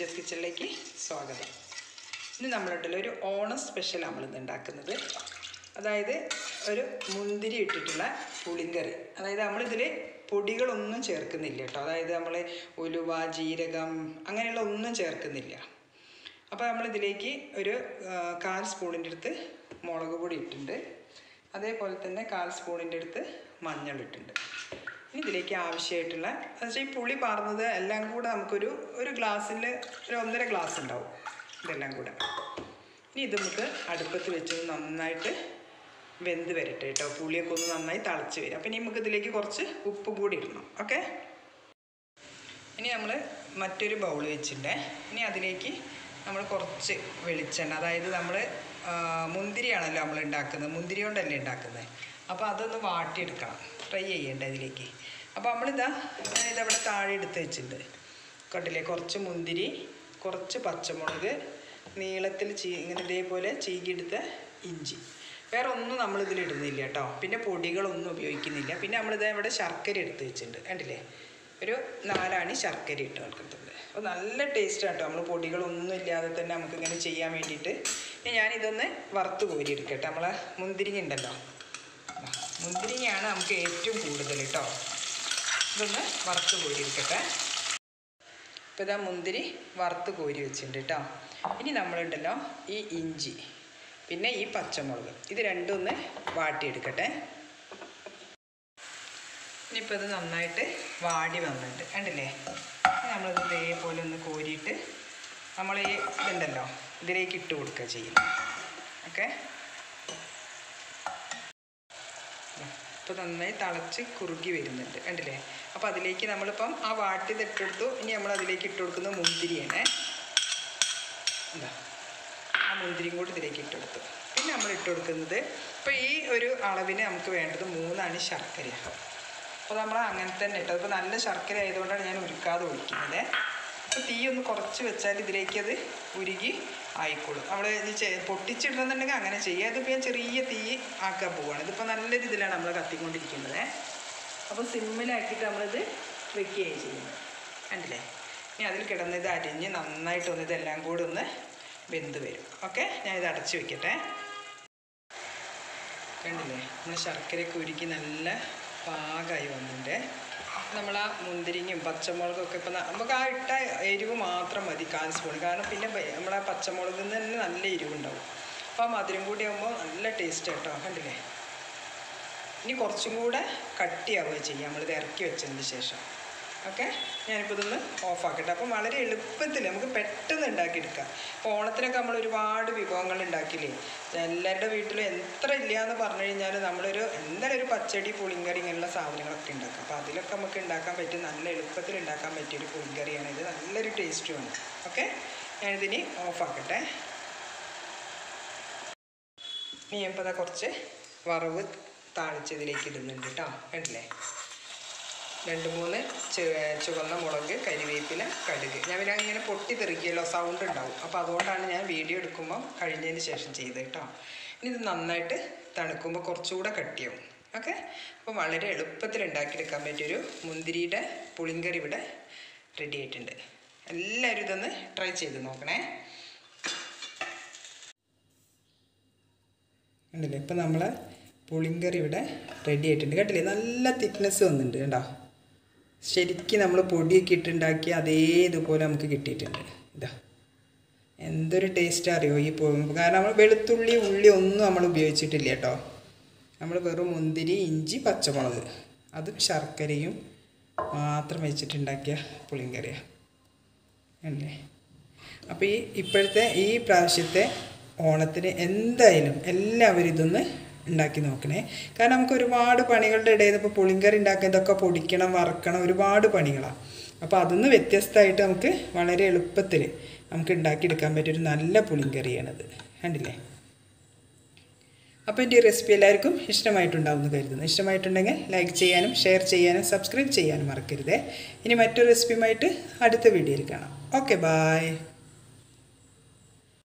ഷീജസ് കിച്ചണിലേക്ക് സ്വാഗതം ഇന്ന് നമ്മളുണ്ടല്ലോ ഒരു ഓണം സ്പെഷ്യൽ നമ്മളിന്ന് ഉണ്ടാക്കുന്നത് അതായത് ഒരു മുന്തിരി ഇട്ടിട്ടുള്ള പുളിങ്കറി അതായത് നമ്മളിതിൽ പൊടികളൊന്നും ചേർക്കുന്നില്ല കേട്ടോ അതായത് നമ്മൾ ഉലുവ ജീരകം അങ്ങനെയുള്ള ഒന്നും ചേർക്കുന്നില്ല അപ്പോൾ നമ്മളിതിലേക്ക് ഒരു ആ, കാൽ സ്പൂണിൻ്റെ അടുത്ത് മുളക് പൊടി ഇട്ടിട്ടുണ്ട് അതേപോലെ തന്നെ കാൽ സ്പൂണിൻ്റെ അടുത്ത് മഞ്ഞൾ ഇട്ടിട്ടുണ്ട് ഇനി ഇതിലേക്ക് ആവശ്യമായിട്ടുള്ള എന്ന് വെച്ചാൽ ഈ പുളി പാർന്നത് എല്ലാം കൂടെ നമുക്കൊരു ഒരു ഗ്ലാസ്സിൽ ഒരു ഒന്നര ഗ്ലാസ് ഉണ്ടാവും ഇതെല്ലാം കൂടെ ഇനി ഇത് നമുക്ക് അടുപ്പത്ത് വെച്ച് നന്നായിട്ട് വെന്ത് വരട്ടെ കേട്ടോ പുളിയൊക്കെ ഒന്ന് നന്നായി തിളച്ച് വരും അപ്പം ഇനി നമുക്ക് ഇതിലേക്ക് കുറച്ച് ഉപ്പ് കൂടി ഇടണം ഓക്കെ ഇനി നമ്മൾ മറ്റൊരു ബൗൾ വെച്ചിട്ടുണ്ട് ഇനി അതിലേക്ക് നമ്മൾ കുറച്ച് വെളിച്ചെണ്ണ അതായത് നമ്മൾ മുന്തിരിയാണല്ലോ നമ്മൾ ഉണ്ടാക്കുന്നത് മുന്തിരി കൊണ്ടല്ലേ ഉണ്ടാക്കുന്നത് അപ്പോൾ അതൊന്ന് വാട്ടിയെടുക്കണം ഫ്രൈ ചെയ്യേണ്ട ഇതിലേക്ക് അപ്പോൾ നമ്മളിതാ ഇതവിടെ താഴെ എടുത്ത് വെച്ചിട്ടുണ്ട് കണ്ടില്ലേ കുറച്ച് മുന്തിരി കുറച്ച് പച്ചമുളക് നീളത്തിൽ ചീ ഇങ്ങനെ ഇതേപോലെ ചീകിയെടുത്ത ഇഞ്ചി വേറെ ഒന്നും നമ്മളിതിൽ ഇടുന്നില്ല കേട്ടോ പിന്നെ പൊടികളൊന്നും ഉപയോഗിക്കുന്നില്ല പിന്നെ നമ്മളിത് ഇവിടെ ശർക്കര എടുത്ത് വെച്ചിട്ടുണ്ട് കണ്ടില്ലേ ഒരു നാലാണി ശർക്കര ഇട്ട് കൊടുക്കുന്നുണ്ട് അപ്പോൾ നല്ല ടേസ്റ്റ് കേട്ടോ നമ്മൾ പൊടികളൊന്നും ഇല്ലാതെ തന്നെ നമുക്ക് ഇങ്ങനെ ചെയ്യാൻ വേണ്ടിയിട്ട് ഇനി ഞാനിതൊന്ന് വറുത്ത് കോരി എടുക്കട്ടെ നമ്മളെ മുന്തിരിങ്ങ ഉണ്ടല്ലോ ദാ, മുന്തിരിങ്ങയാണ് നമുക്ക് ഏറ്റവും കൂടുതൽ കേട്ടോ ഇതൊന്ന് വറുത്ത് കോരി എടുക്കട്ടെ ഇപ്പോൾ ഇതാ മുന്തിരി വറുത്ത് കോരി വെച്ചിട്ടുണ്ട് കേട്ടോ ഇനി നമ്മളുണ്ടല്ലോ ഈ ഇഞ്ചി പിന്നെ ഈ പച്ചമുളക് ഇത് രണ്ടും ഒന്ന് വാട്ടിയെടുക്കട്ടെ ഇനിയിപ്പോൾ ഇത് നന്നായിട്ട് വാടി വന്നിട്ടുണ്ട് കണ്ടില്ലേ ഇനി നമ്മളിത് ഇതേപോലെ ഒന്ന് കോരിയിട്ട് നമ്മൾ ഈ ഇതുണ്ടല്ലോ ഇതിലേക്ക് ഇട്ട് കൊടുക്കുക ചെയ്യും ഓക്കെ ഇപ്പോൾ നന്നായി തിളച്ച് കുറുകി വരുന്നുണ്ട് കണ്ടില്ലേ അപ്പോൾ അതിലേക്ക് നമ്മളിപ്പം ആ വാട്ടിയത് ഇട്ടെടുത്തു ഇനി നമ്മൾ അതിലേക്ക് ഇട്ട് കൊടുക്കുന്നത് മുന്തിരിയാണ് എന്താ ആ മുന്തിരിയും കൂടി ഇതിലേക്ക് ഇട്ട് കൊടുത്തു പിന്നെ നമ്മൾ ഇട്ട് കൊടുക്കുന്നത് ഇപ്പോൾ ഈ ഒരു അളവിന് നമുക്ക് വേണ്ടത് മൂന്നാണ് ശർക്കരയാണ് അപ്പോൾ നമ്മൾ അങ്ങനെ തന്നെ ഇട്ടത് ഇപ്പോൾ നല്ല ശർക്കര ആയതുകൊണ്ടാണ് ഞാൻ ഉരുക്കാതെ ഒഴിക്കുന്നത് അപ്പോൾ തീ ഒന്ന് കുറച്ച് വെച്ചാൽ ഇതിലേക്ക് അത് ഉരുകി ആയിക്കോളും നമ്മൾ ഇത് ചെ- പൊട്ടിച്ചിടണമെന്നുണ്ടെങ്കിൽ അങ്ങനെ ചെയ്യുക ഇതിപ്പോൾ ഞാൻ ചെറിയ തീ ആക്കാൻ പോവുകയാണ് ഇതിപ്പോൾ നല്ല രീതിയിലാണ് നമ്മൾ കത്തിക്കൊണ്ടിരിക്കുന്നത് അപ്പോൾ സിമ്മിലാക്കിയിട്ട് നമ്മളിത് വെക്കുകയും ചെയ്യുന്നത് കണ്ടില്ലേ ഇനി അതിൽ കിടന്ന് ഇത് അരിഞ്ഞ് നന്നായിട്ടൊന്ന് ഇതെല്ലാം കൂടി ഒന്ന് വെന്ത് വരും ഓക്കെ ഞാൻ ഇത് അടച്ച് വെക്കട്ടെ കണ്ടില്ലേ നമ്മൾ ശർക്കരയൊക്കെ ഉരുക്കി നല്ല പാകമായി വന്നിട്ടുണ്ട് നമ്മൾ ആ മുന്തിരിങ്ങയും പച്ചമുളകും ഒക്കെ ഇപ്പം നമുക്ക് ആ ഇട്ട എരിവ് മാത്രം മതി കാൽ സ്പൂൺ കാരണം പിന്നെ നമ്മൾ ആ പച്ചമുളകിൽ നിന്ന് തന്നെ നല്ല എരിവുണ്ടാവും അപ്പോൾ ആ മധുരം കൂടി ആകുമ്പോൾ നല്ല ടേസ്റ്റ് കേട്ടോ കണ്ടില്ലേ ഇനി കുറച്ചും കൂടെ കട്ടിയാവുക ചെയ്യുക നമ്മളിത് ഇറക്കി വെച്ചതിന് ശേഷം ഓക്കെ ഞാനിപ്പോൾ ഇതൊന്ന് ഓഫാക്കട്ടെ അപ്പം വളരെ എളുപ്പത്തിൽ നമുക്ക് പെട്ടെന്ന് ഉണ്ടാക്കിയെടുക്കാം ഇപ്പോൾ ഓണത്തിനൊക്കെ നമ്മൾ ഒരുപാട് വിഭവങ്ങൾ ഉണ്ടാക്കില്ലേ എല്ലാവരുടെ വീട്ടിലും എത്ര ഇല്ല എന്ന് പറഞ്ഞു കഴിഞ്ഞാൽ നമ്മളൊരു എന്തായാലും ഒരു പച്ചടി പുളിങ്കറി ഇങ്ങനെയുള്ള സാധനങ്ങളൊക്കെ ഉണ്ടാക്കാം അപ്പോൾ അതിലൊക്കെ നമുക്ക് ഉണ്ടാക്കാൻ പറ്റിയ നല്ല എളുപ്പത്തിൽ ഉണ്ടാക്കാൻ പറ്റിയൊരു പുളിങ്കറിയാണ് ഇത് നല്ലൊരു ടേസ്റ്റുമാണ് ഓക്കെ ഞാനിതിനി ഓഫാക്കട്ടെ ഇനി ഞാനിപ്പോൾ അതാ കുറച്ച് വറവ് താളിച്ചതിലേക്ക് ഇടുന്നുണ്ട് കേട്ടോ കണ്ടില്ലേ രണ്ട് മൂന്ന് ചു- ചുവന്ന മുളക് കരിവേപ്പില കടുക് ഞാൻ പിന്നെ ഇങ്ങനെ പൊട്ടി തെറിക്കുകയല്ലോ സൗണ്ട് ഉണ്ടാവും അപ്പോൾ അതുകൊണ്ടാണ് ഞാൻ വീഡിയോ എടുക്കുമ്പോൾ കഴിഞ്ഞതിന് ശേഷം ചെയ്തത് കേട്ടോ ഇനി ഇത് നന്നായിട്ട് തണുക്കുമ്പോൾ കുറച്ചുകൂടെ കട്ടിയാവും ഓക്കെ അപ്പോൾ വളരെ എളുപ്പത്തിൽ ഉണ്ടാക്കിയെടുക്കാൻ പറ്റിയൊരു മുന്തിരിയുടെ പുളിങ്കറി ഇവിടെ റെഡി ആയിട്ടുണ്ട് എല്ലാവരും ഇതൊന്ന് ട്രൈ ചെയ്ത് നോക്കണേ കണ്ടില്ലേ ഇപ്പം നമ്മൾ പുളിങ്കറി ഇവിടെ റെഡി ആയിട്ടുണ്ട് കേട്ടില്ലേ നല്ല തിക്നെസ് വന്നിട്ടുണ്ട് കണ്ടോ ശരിക്കും നമ്മൾ പൊടിയൊക്കെ ഇട്ടുണ്ടാക്കി അതേ ഇതുപോലെ നമുക്ക് കിട്ടിയിട്ടുണ്ട് ഇതാ എന്തൊരു ടേസ്റ്റ് അറിയോ ഈ പോ കാരണം നമ്മൾ വെളുത്തുള്ളി ഉള്ളി ഒന്നും നമ്മൾ ഉപയോഗിച്ചിട്ടില്ല കേട്ടോ നമ്മൾ വെറും മുന്തിരി ഇഞ്ചി പച്ചമുളക് അതും ശർക്കരയും മാത്രം വെച്ചിട്ടുണ്ടാക്കിയ പുളിങ്കറിയാണ് അല്ലേ അപ്പോൾ ഈ ഇപ്പോഴത്തെ ഈ പ്രാവശ്യത്തെ ഓണത്തിന് എന്തായാലും എല്ലാവരും ഇതൊന്ന് ഉണ്ടാക്കി നോക്കണേ കാരണം നമുക്ക് ഒരുപാട് പണികളുടെ ഇടയിൽ ഇപ്പോൾ പുളിങ്കറി ഉണ്ടാക്കുക ഇതൊക്കെ പൊടിക്കണം വറക്കണം ഒരുപാട് പണികളാണ് അപ്പോൾ അതിന്ന് വ്യത്യസ്തമായിട്ട് നമുക്ക് വളരെ എളുപ്പത്തിൽ നമുക്ക് ഉണ്ടാക്കിയെടുക്കാൻ പറ്റിയൊരു നല്ല പുളിങ്കറിയാണത് കണ്ടില്ലേ അപ്പോൾ എൻ്റെ ഈ റെസിപ്പി എല്ലാവർക്കും ഇഷ്ടമായിട്ടുണ്ടാവുമെന്ന് കരുതുന്നു ഇഷ്ടമായിട്ടുണ്ടെങ്കിൽ ലൈക്ക് ചെയ്യാനും ഷെയർ ചെയ്യാനും സബ്സ്ക്രൈബ് ചെയ്യാനും മറക്കരുതേ ഇനി മറ്റൊരു റെസിപ്പിയുമായിട്ട് അടുത്ത വീഡിയോയിൽ കാണാം ഓക്കെ ബായ്